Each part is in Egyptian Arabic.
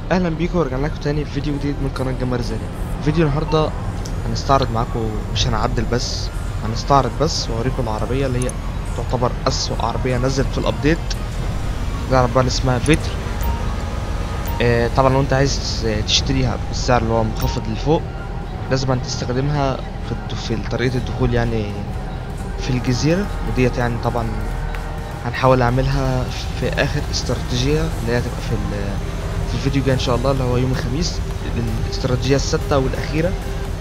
اهلا بيكم ورجعنا لكم تاني في فيديو جديد من قناه جمال زاني فيديو النهارده هنستعرض معاكم مش هنعدل بس هنستعرض بس واوريكم العربيه اللي هي تعتبر اسوأ عربيه نزلت في الابديت العربيه اللي اسمها فيتر آه طبعا لو انت عايز تشتريها بالسعر اللي هو منخفض لفوق لازم أن تستخدمها في الد- في طريقه الدخول يعني في الجزيره وديت يعني طبعا هنحاول اعملها في اخر استراتيجيه اللي هي هتبقى في ال- في الفيديو الجاي ان شاء الله اللي هو يوم الخميس الاستراتيجيه السادسه والاخيره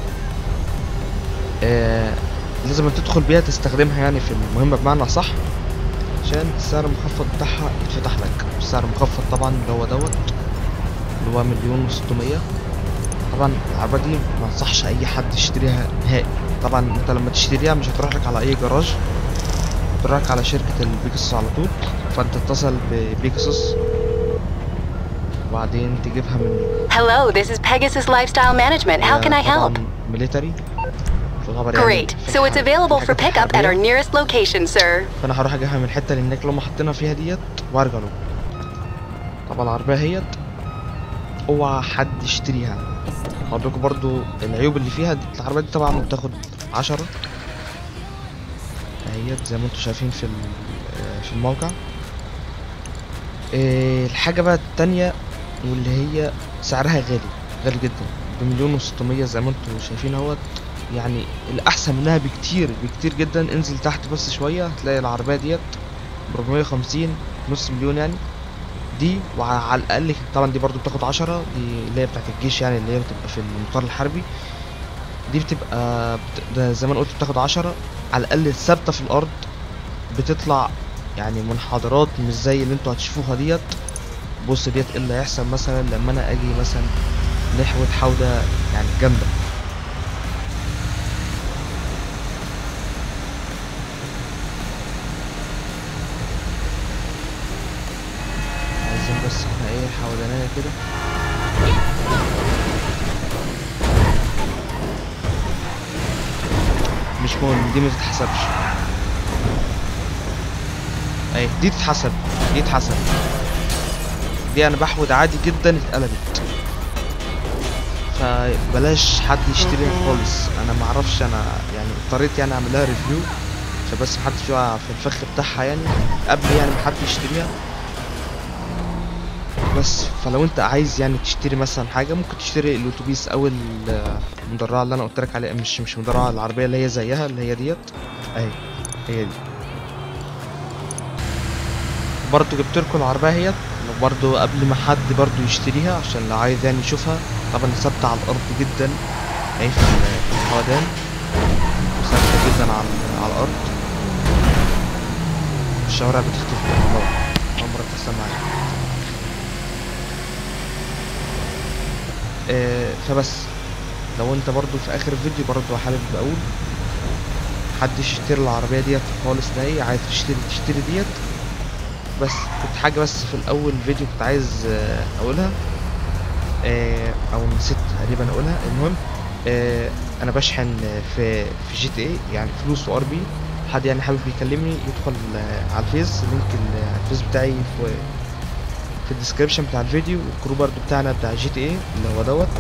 آه لازم تدخل بيها تستخدمها يعني في المهمه بمعنى صح عشان السعر المخفض بتاعها يتفتح لك السعر المخفض طبعا اللي هو دوت اللي هو مليون وستمية طبعا العربية دي ما انصحش اي حد يشتريها نهائي طبعا انت لما تشتريها مش هتروح لك على اي جراج هتروح لك على شركة البيكسس على طول فانت تتصل ببيكسس وبعدين تجيبها من Hello, this is Pegasus Lifestyle Management. How can I help? ميليتري تعتبر يعني Great. في So it's الح- available for الحاجات pickup at our الحربية. nearest location, sir. فانا هروح اجيبها من الحته اللي هناك اللي هم حاطينها فيها ديت وارجع له طبعا العربيه هيت اوعى حد يشتريها هقول لكم برضو العيوب اللي فيها دي العربيه دي طبعا بتاخد عشرة اهيت زي ما انتم شايفين في ال- آه، في الموقع آه، الحاجه بقى التانية واللي هي سعرها غالي غالي جدا بمليون وستمية زي ما انتم شايفين اهوت يعني الاحسن منها بكتير بكتير جدا انزل تحت بس شويه هتلاقي العربيه ديت ب 450 نص مليون يعني دي وعلى الاقل طبعا دي برضو بتاخد عشرة دي اللي هي بتاعت الجيش يعني اللي هي بتبقى في المطار الحربي دي بتبقى بت... ده زي ما أنا قلت بتاخد عشرة على الاقل ثابته في الارض بتطلع يعني منحدرات مش زي اللي انتوا هتشوفوها ديت بص ديت ايه اللي هيحصل مثلا لما انا اجي مثلا نحوت حوده يعني جامده عايزين بس احنا ايه حوالينا كده مش مهم دي ما تتحسبش اي دي تتحسب دي تتحسب دي انا بحود عادي جدا اتقلبت فبلاش حد يشتريها خالص انا معرفش انا يعني اضطريت يعني اعمل لها ريفيو عشان بس محدش يقع في الفخ بتاعها يعني قبل يعني ما حد يشتريها بس فلو انت عايز يعني تشتري مثلا حاجه ممكن تشتري الاتوبيس او ال- المدرعه اللي انا قلت لك عليها مش مش مدرعه العربيه اللي هي زيها اللي هي ديت اهي هي دي برضو جبت لكم العربيه هي برضو قبل ما حد برضو يشتريها عشان لو عايز يعني يشوفها طبعا ثابته على الارض جدا اهي في ال- في الحوادان ثابته جدا على على الارض الشوارع بتختفي والله عمرك تحصل معايا آه، فبس لو انت برضو في اخر الفيديو برضو حابب اقول محدش يشتري العربية ديت خالص نهائي عايز تشتري تشتري ديت بس كنت حاجة بس في الاول فيديو كنت عايز آه، اقولها آه، او نسيت تقريبا اقولها المهم آه، انا بشحن في في جي تي اي يعني فلوس وار بي حد يعني حابب يكلمني يدخل آه، على الفيس لينك ال- الفيس بتاعي في في الديسكريبشن بتاع الفيديو والكرو برضو بتاعنا بتاع جي تي اي اللي هو دوت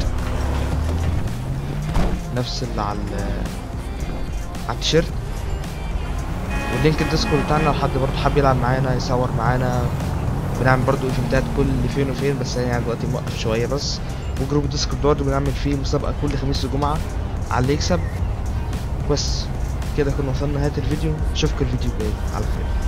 نفس اللي على ال- على التيشيرت واللينك الديسكورد بتاعنا لو حد برضو حابب يلعب معانا يصور معانا بنعمل برضو ايفنتات كل فين وفين بس يعني دلوقتي موقف شويه بس وجروب الديسكورد برضو بنعمل فيه مسابقه كل خميس وجمعه على اللي يكسب بس كده كنا وصلنا نهايه الفيديو اشوفكم الفيديو الجاي على خير